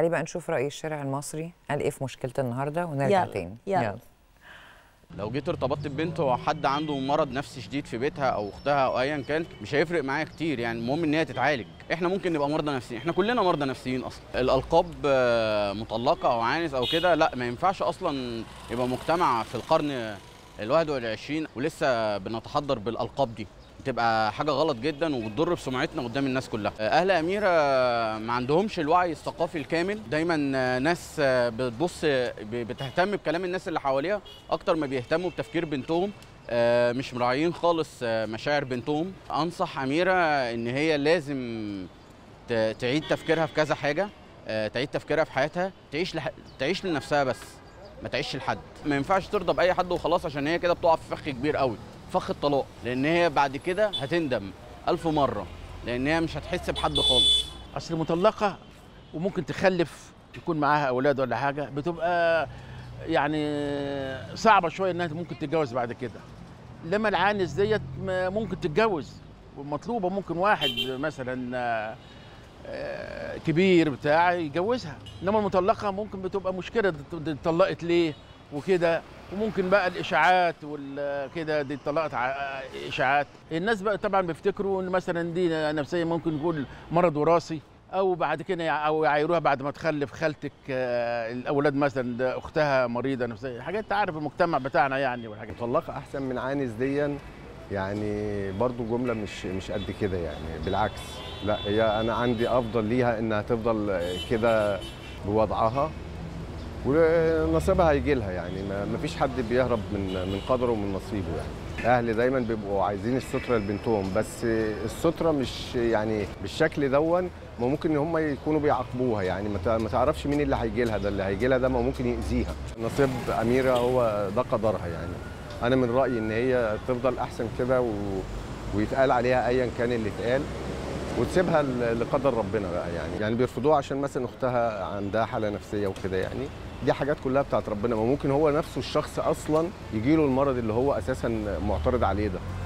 تعالي بقى نشوف رأي الشارع المصري قال ايه في مشكلة النهارده ونرجع يلا، تاني يلا. لو جيت ارتبطت ببنت وحد عنده مرض نفسي شديد في بيتها او اختها او ايا كان مش هيفرق معايا كتير يعني المهم ان هي تتعالج احنا ممكن نبقى مرضى نفسيين احنا كلنا مرضى نفسيين اصلا الالقاب آه، مطلقه او عانس او كده لا ما ينفعش اصلا يبقى مجتمع في القرن الواحد والعشرين ولسه بنتحضر بالالقاب دي بتبقى حاجه غلط جدا وبتضر بسمعتنا قدام الناس كلها اهل اميره ما عندهمش الوعي الثقافي الكامل دايما ناس بتبص بتهتم بكلام الناس اللي حواليها اكتر ما بيهتموا بتفكير بنتهم آه، مش مراعيين خالص آه، مشاعر بنتهم انصح اميره ان هي لازم ت- تعيد تفكيرها في كذا حاجه آه، تعيد تفكيرها في حياتها تعيش لح... تعيش لنفسها بس ما تعيش لحد ما ينفعش ترضى باي حد وخلاص عشان هي كده بتقع في فخ كبير قوي فخ الطلاق لان هي بعد كده هتندم ألف مره لان هي مش هتحس بحد خالص اصل مطلقه وممكن تخلف يكون معاها اولاد ولا حاجه بتبقى يعني صعبه شويه انها ممكن تتجوز بعد كده لما العانس ديت ما- ممكن تتجوز ومطلوبه ممكن واحد مثلا آه، آه، كبير بتاع يجوزها انما المطلقه ممكن بتبقى مشكله دي- دي اتطلقت ليه وكده وممكن بقى الاشاعات وكده دي اتطلقت ع- اشاعات الناس بقى طبعا بيفتكروا ان مثلا دي نفسيه ممكن يكون مرض وراثي او بعد كده يع- او يعايروها بعد ما تخلف خالتك آه، الاولاد مثلا ده اختها مريضه نفسيه حاجات انت عارف المجتمع بتاعنا يعني والحاجات مطلقة أحسن من عانس ديا يعني برضو جملة مش مش قد كده يعني بالعكس لا هي أنا عندي أفضل ليها إنها تفضل كده بوضعها ونصيبها هيجي لها يعني ما ما فيش حد بيهرب من من قدره ومن نصيبه يعني اهل دايما بيبقوا عايزين الستره لبنتهم بس الستره مش يعني بالشكل دون ما ممكن ان هم يكونوا بيعاقبوها يعني ما تع- ما تعرفش مين اللي هيجي لها ده اللي هيجي لها ده ما ممكن يأذيها نصيب اميره هو ده قدرها يعني انا من رايي ان هي تفضل احسن كده و... ويتقال عليها ايا كان اللي اتقال وتسيبها ل- لقدر ربنا بقى يعني يعني بيرفضوها عشان مثلا اختها عندها حاله نفسيه وكده يعني دي حاجات كلها بتاعت ربنا ما ممكن هو نفسه الشخص اصلا يجيله المرض اللي هو اساسا معترض عليه ده